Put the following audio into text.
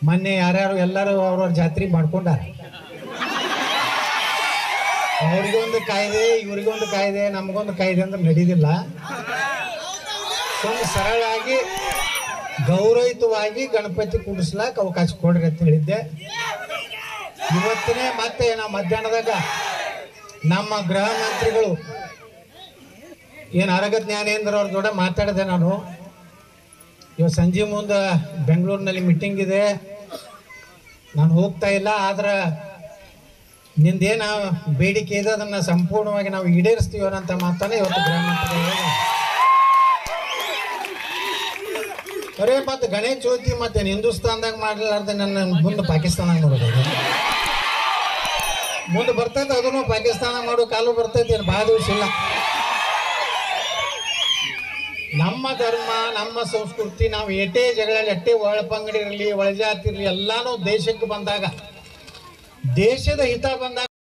ಮೊನ್ನೆ ಯಾರ್ಯಾರು ಎಲ್ಲರೂ ಅವ್ರವ್ರ ಜಾತ್ರೆ ಮಾಡ್ಕೊಂಡಾರ ಅವ್ರಿಗೊಂದು ಕಾಯ್ದೆ ಇವ್ರಿಗೊಂದು ಕಾಯ್ದೆ ನಮಗೊಂದು ಕಾಯ್ದೆ ಅಂದ್ರೆ ನಡೀದಿಲ್ಲ ಸುಮ್ಮನೆ ಸರಳಾಗಿ ಗೌರವಯುತವಾಗಿ ಗಣಪತಿ ಕೂಡಿಸ್ಲಾಕ ಅವಕಾಶ ಕೊಡ್ರಿ ಅಂತ ಹೇಳಿದ್ದೆ ಇವತ್ತನೇ ಮತ್ತೆ ನಾವು ಮಧ್ಯಾಹ್ನದಾಗ ನಮ್ಮ ಗೃಹ ಮಂತ್ರಿಗಳು ಏನು ಅರಗ ಜ್ಞಾನೇಂದ್ರ ಅವ್ರ ಜೋಡ ಮಾತಾಡಿದೆ ನಾನು ಇವತ್ತು ಸಂಜೆ ಮುಂದೆ ಬೆಂಗಳೂರಿನಲ್ಲಿ ಮೀಟಿಂಗ್ ಇದೆ ನಾನು ಹೋಗ್ತಾ ಇಲ್ಲ ಆದ್ರೆ ನಿಂದೇನ ಬೇಡಿಕೆ ಇದೆ ಅದನ್ನ ಸಂಪೂರ್ಣವಾಗಿ ನಾವು ಈಡೇರಿಸ್ತೀವಿ ಅನ್ನೋಂಥ ಮಾತನ್ನ ಇವತ್ತು ಗೃಹ ಮಂತ್ರಿಗಳು ಹೇಳಿದ್ದಾರೆ. ಅರೇ ಮತ್ತೆ ಗಣೇಶ ಚೌತಿ ಮತ್ತೆ ಹಿಂದೂಸ್ತಾನ್ದಾಗ ಮಾಡಲಾರ್ದೆ ನನ್ನ ಮುಂದೆ ಪಾಕಿಸ್ತಾನ ಮಾಡೋದು ಮುಂದೆ ಬರ್ತೈತೆ ಅದನ್ನು ಪಾಕಿಸ್ತಾನ ಮಾಡೋ ಕಾಲು ಬರ್ತೈತೆ ಏನು ಭಾಳ ದಿವಸ ಇಲ್ಲ ನಮ್ಮ ಧರ್ಮ ನಮ್ಮ ಸಂಸ್ಕೃತಿ ನಾವು ಎಷ್ಟೇ ಜಗಳ ಎಷ್ಟೇ ಒಳಪಂಗಡಿ ಇರಲಿ ಒಳಜಾತಿ ಇರಲಿ ಎಲ್ಲಾನು ದೇಶಕ್ಕೆ ಬಂದಾಗ ದೇಶದ ಹಿತ ಬಂದಾಗ